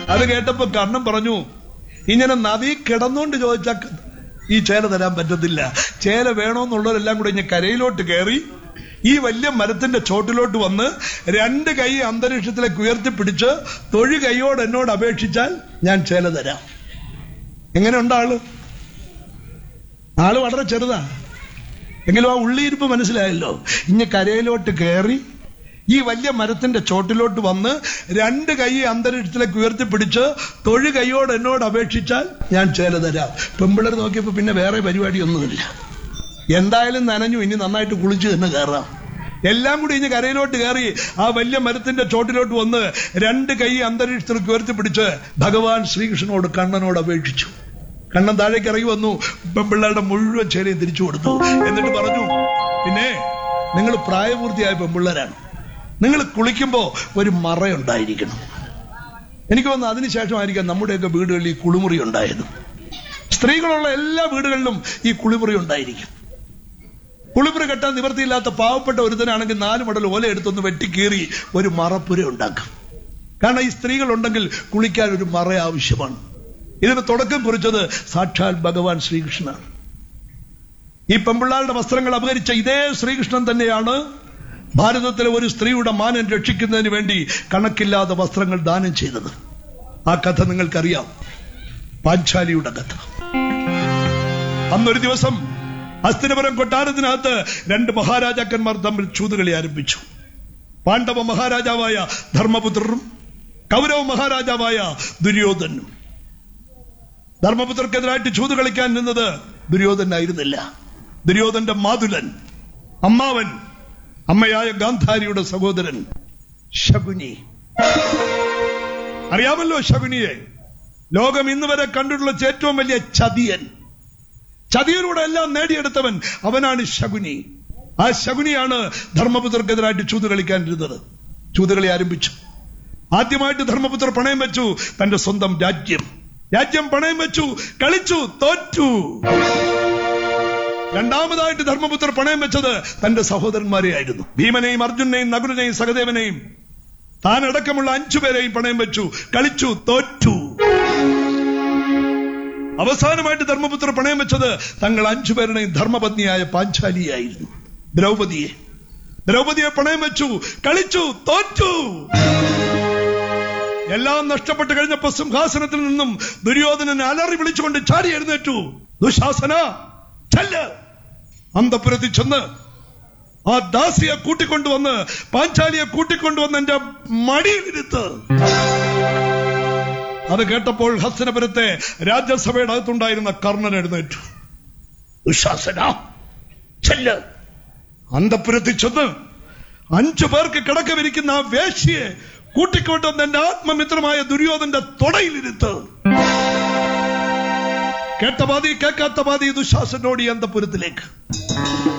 അത് കേട്ടപ്പോ കർണൻ പറഞ്ഞു ഇങ്ങനെ നദി കിടന്നുകൊണ്ട് ചോദിച്ച ഈ ചേല തരാൻ പറ്റത്തില്ല ചേല വേണോന്നുള്ളവരെല്ലാം കൂടെ ഇനി കരയിലോട്ട് കയറി ഈ വലിയ മരത്തിന്റെ ചോട്ടിലോട്ട് വന്ന് രണ്ട് കൈ അന്തരീക്ഷത്തിലേക്ക് ഉയർത്തിപ്പിടിച്ച് തൊഴു കൈയോട് എന്നോട് അപേക്ഷിച്ചാൽ ഞാൻ ചേല തരാം എങ്ങനെയുണ്ട് ആള് ആള് വളരെ ചെറുതാ എങ്കിലും ആ ഉള്ളിയിരിപ്പ് മനസ്സിലായല്ലോ ഇനി കരയിലോട്ട് കയറി ഈ വലിയ മരത്തിന്റെ ചോട്ടിലോട്ട് വന്ന് രണ്ട് കൈ അന്തരീക്ഷത്തിലേക്ക് ഉയർത്തിപ്പിടിച്ച് തൊഴു കൈയോട് എന്നോട് അപേക്ഷിച്ചാൽ ഞാൻ ചേല തരാം പെമ്പിളർ നോക്കിയപ്പോ പിന്നെ വേറെ പരിപാടിയൊന്നുമില്ല എന്തായാലും നനഞ്ഞു ഇനി നന്നായിട്ട് കുളിച്ച് തന്നെ കയറാം എല്ലാം കൂടി ഇനി കരയിലോട്ട് കയറി ആ വലിയ മരത്തിന്റെ ചോട്ടിലോട്ട് വന്ന് രണ്ട് കൈ അന്തരീക്ഷത്തിലേക്ക് ഉയർത്തിപ്പിടിച്ച് ഭഗവാൻ ശ്രീകൃഷ്ണനോട് കണ്ണനോട് അപേക്ഷിച്ചു കണ്ണൻ താഴേക്ക് ഇറങ്ങി വന്നു പെമ്പിള്ളേരുടെ മുഴുവൻ ചേലയും തിരിച്ചു കൊടുത്തു എന്നിട്ട് പറഞ്ഞു പിന്നെ നിങ്ങൾ പ്രായപൂർത്തിയായ പെമ്പിള്ളേരാണ് നിങ്ങൾ കുളിക്കുമ്പോ ഒരു മറയുണ്ടായിരിക്കണം എനിക്ക് തോന്നുന്നു അതിനുശേഷമായിരിക്കാം നമ്മുടെയൊക്കെ വീടുകളിൽ ഈ കുളിമുറി ഉണ്ടായത് സ്ത്രീകളുള്ള എല്ലാ വീടുകളിലും ഈ കുളിമുറി ഉണ്ടായിരിക്കും കുളിമുറി കെട്ടാൻ നിവൃത്തിയില്ലാത്ത പാവപ്പെട്ട ഒരുത്തനാണെങ്കിൽ നാല് മടൽ ഓല എടുത്തൊന്ന് വെട്ടിക്കീറി ഒരു മറപ്പുര ഉണ്ടാക്കും കാരണം ഈ സ്ത്രീകൾ ഉണ്ടെങ്കിൽ കുളിക്കാൻ ഒരു മറ ആവശ്യമാണ് ഇതിന് തുടക്കം കുറിച്ചത് സാക്ഷാൽ ഭഗവാൻ ശ്രീകൃഷ്ണനാണ് ഈ പെമ്പിള്ളാരുടെ വസ്ത്രങ്ങൾ അപഹരിച്ച ഇതേ ശ്രീകൃഷ്ണൻ തന്നെയാണ് ഭാരതത്തിലെ ഒരു സ്ത്രീയുടെ മാനം രക്ഷിക്കുന്നതിന് വേണ്ടി കണക്കില്ലാതെ വസ്ത്രങ്ങൾ ദാനം ചെയ്തത് ആ കഥ നിങ്ങൾക്കറിയാം പാഞ്ചാലിയുടെ കഥ അന്നൊരു ദിവസം അസ്ഥിരപുരം കൊട്ടാരത്തിനകത്ത് രണ്ട് മഹാരാജാക്കന്മാർ തമ്മിൽ ചൂതുകളി ആരംഭിച്ചു പാണ്ഡവ മഹാരാജാവായ ധർമ്മപുത്രരും കൗരവ മഹാരാജാവായ ദുര്യോധനും ധർമ്മപുത്രർക്കെതിരായിട്ട് ചൂത് കളിക്കാൻ നിന്നത് ദുര്യോധനായിരുന്നില്ല ദുര്യോധന്റെ മാതുലൻ അമ്മാവൻ അമ്മയായ ഗാന്ധാരിയുടെ സഹോദരൻ ശകുനി അറിയാമല്ലോ ശകുനിയെ ലോകം ഇന്ന് വരെ കണ്ടിട്ടുള്ള ഏറ്റവും വലിയ ചതിയൻ ചതിയലൂടെ എല്ലാം നേടിയെടുത്തവൻ അവനാണ് ശകുനി ആ ശകുനിയാണ് ധർമ്മപുത്രർക്കെതിരായിട്ട് ചൂത് കളിക്കാനിരുന്നത് ചൂതുകളി ആരംഭിച്ചു ആദ്യമായിട്ട് ധർമ്മപുത്ര പണയം വെച്ചു തന്റെ സ്വന്തം രാജ്യം രാജ്യം പണയം വെച്ചു കളിച്ചു തോറ്റു രണ്ടാമതായിട്ട് ധർമ്മപുത്ര പണയം വെച്ചത് തന്റെ സഹോദരന്മാരെയായിരുന്നു ഭീമനെയും അർജുനെയും നകുലനെയും സഹദേവനെയും താൻ അടക്കമുള്ള അഞ്ചുപേരെയും പണയം വെച്ചു കളിച്ചു തോറ്റു അവസാനമായിട്ട് ധർമ്മപുത്ര പണയം വെച്ചത് തങ്ങൾ അഞ്ചുപേരുടെയും ധർമ്മപത്നിയായ പാഞ്ചാലിയായിരുന്നു ദ്രൗപതിയെ ദ്രൗപതിയെ പണയം വെച്ചു കളിച്ചു തോറ്റു എല്ലാം നഷ്ടപ്പെട്ട് കഴിഞ്ഞപ്പോ സിംഹാസനത്തിൽ നിന്നും ദുര്യോധനൻ അലറി വിളിച്ചുകൊണ്ട് ചാടി എഴുന്നേറ്റു ദുശാസന ചെല്ല് അന്തപുരത്തിൽ ചെന്ന് ആ ദാസിയെ കൂട്ടിക്കൊണ്ടുവന്ന് പാഞ്ചാലിയെ കൂട്ടിക്കൊണ്ടുവന്ന് എന്റെ മടിയിലിരുത്ത് അത് കേട്ടപ്പോൾ ഹസ്തനപുരത്തെ രാജ്യസഭയുടെ അകത്തുണ്ടായിരുന്ന കർണൻ എഴുന്നേറ്റു ദുശാസന ചെല്ല് അന്തപുരത്തിൽ ചെന്ന് അഞ്ചു പേർക്ക് കിടക്കവിരിക്കുന്ന ആ വേശ്യയെ കൂട്ടിക്കൊണ്ടുവന്ന് എന്റെ ആത്മമിത്രമായ ദുര്യോധന്റെ തൊടയിലിരുത്ത് കേട്ട പാതി കേൾക്കാത്ത പാതി ദുശാസനോട് ഈ അന്തപുരത്തിലേക്ക്